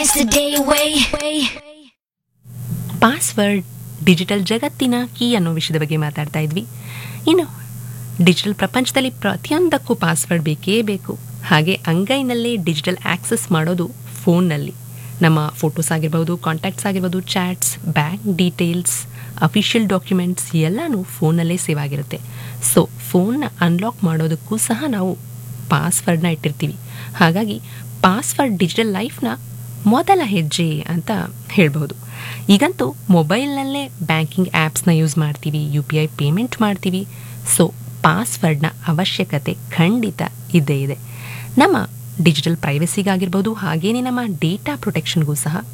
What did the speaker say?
Yesterday away. Password digital ಜಗತ್ತಿನ key ಅನ್ನೋ ವಿಷಯದ ಬಗ್ಗೆ ಮಾತಾಡ್ತಾ ಇದ್ವಿ ಇನ್ನು ಡಿಜಿಟಲ್ ಪ್ರಪಂಚದಲ್ಲಿ ಪ್ರತಿಯೊಂದಕ್ಕೂ ಪಾಸ್ವರ್ಡ್ ಬೇಕೇ ಬೇಕು ಹಾಗೆ ಅಂಗೈನಲ್ಲೇ ಡಿಜಿಟಲ್ ಆಕ್ಸೆಸ್ ಮಾಡೋದು ಫೋನ್ನಲ್ಲಿ ನಮ್ಮ ಫೋಟೋಸ್ ಆಗಿರ್ಬೋದು ಕಾಂಟ್ಯಾಕ್ಟ್ಸ್ ಆಗಿರ್ಬೋದು chats bank details official documents ಎಲ್ಲನೂ ಫೋನಲ್ಲೇ ಸೇವ್ ಆಗಿರುತ್ತೆ ಸೊ ಫೋನ್ನ ಅನ್ಲಾಕ್ ಮಾಡೋದಕ್ಕೂ ಸಹ ನಾವು ಪಾಸ್ವರ್ಡ್ನ ಇಟ್ಟಿರ್ತೀವಿ ಹಾಗಾಗಿ ಪಾಸ್ವರ್ಡ್ ಡಿಜಿಟಲ್ ಲೈಫ್ನ ಮೊದಲ ಹೆಜ್ಜೆ ಅಂತ ಹೇಳ್ಬೋದು ಈಗಂತೂ ಮೊಬೈಲ್ನಲ್ಲೇ ಬ್ಯಾಂಕಿಂಗ್ ಆ್ಯಪ್ಸ್ನ ಯೂಸ್ ಮಾಡ್ತೀವಿ ಯು ಪಿ ಐ ಪೇಮೆಂಟ್ ಮಾಡ್ತೀವಿ ಸೊ ಪಾಸ್ವರ್ಡ್ನ ಅವಶ್ಯಕತೆ ಖಂಡಿತ ಇದ್ದೇ ಇದೆ ನಮ್ಮ ಡಿಜಿಟಲ್ ಪ್ರೈವಸಿಗಾಗಿರ್ಬೋದು ಹಾಗೇನೇ ನಮ್ಮ ಡೇಟಾ ಪ್ರೊಟೆಕ್ಷನ್ಗೂ ಸಹ